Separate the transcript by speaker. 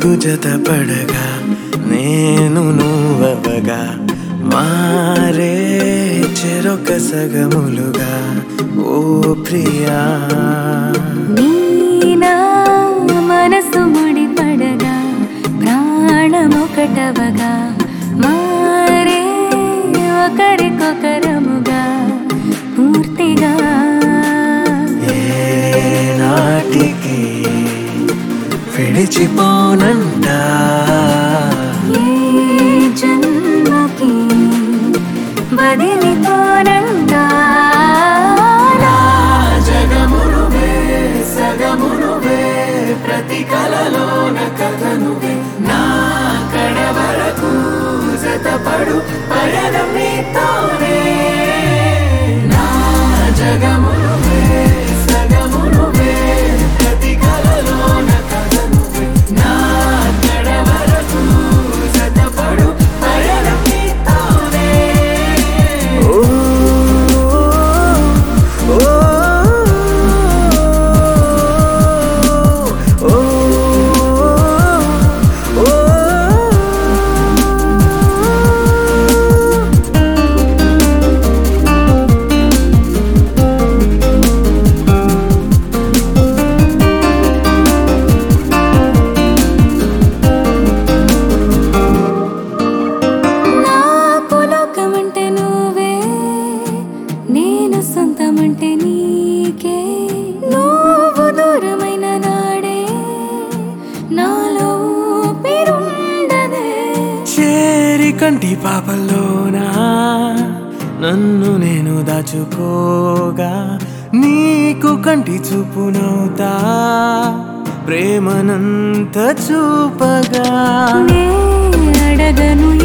Speaker 1: అడుగు జత పడగా నేను నువ్వవగా మారే చెరొక సగములుగా ఓ ప్రియా
Speaker 2: నీనా మనసు ముడిపడగా ప్రాణమొకటవగా మారే ఒకరికొకరముగా పూర్తిగా
Speaker 1: ఏ నాటికి విడిచిపోనంట
Speaker 2: ఏ జన్మకి బదిలిపోనంగా
Speaker 1: జగమునువే సగమునువే ప్రతి కలలోన కథనువే నా కడ వరకు జతపడు పయనం నీతోనే నా జగమునువే సగమునువే ప్రతి కలలోన కథనువే నా కడ వరకు జతపడు పయనం నీతోనే ఓ
Speaker 2: నాకు లోకమంటే నువ్వే నేను సొంతమంటే నీకే నువ్వు దూరమైన నాడే నాలో పేరుండదే
Speaker 1: చేరి కంటి పాపల్లోనా నన్ను నేను దాచుకోగా నీకు కంటి చూపునవుతా ప్రేమనంత చూపగా
Speaker 2: నే అడగను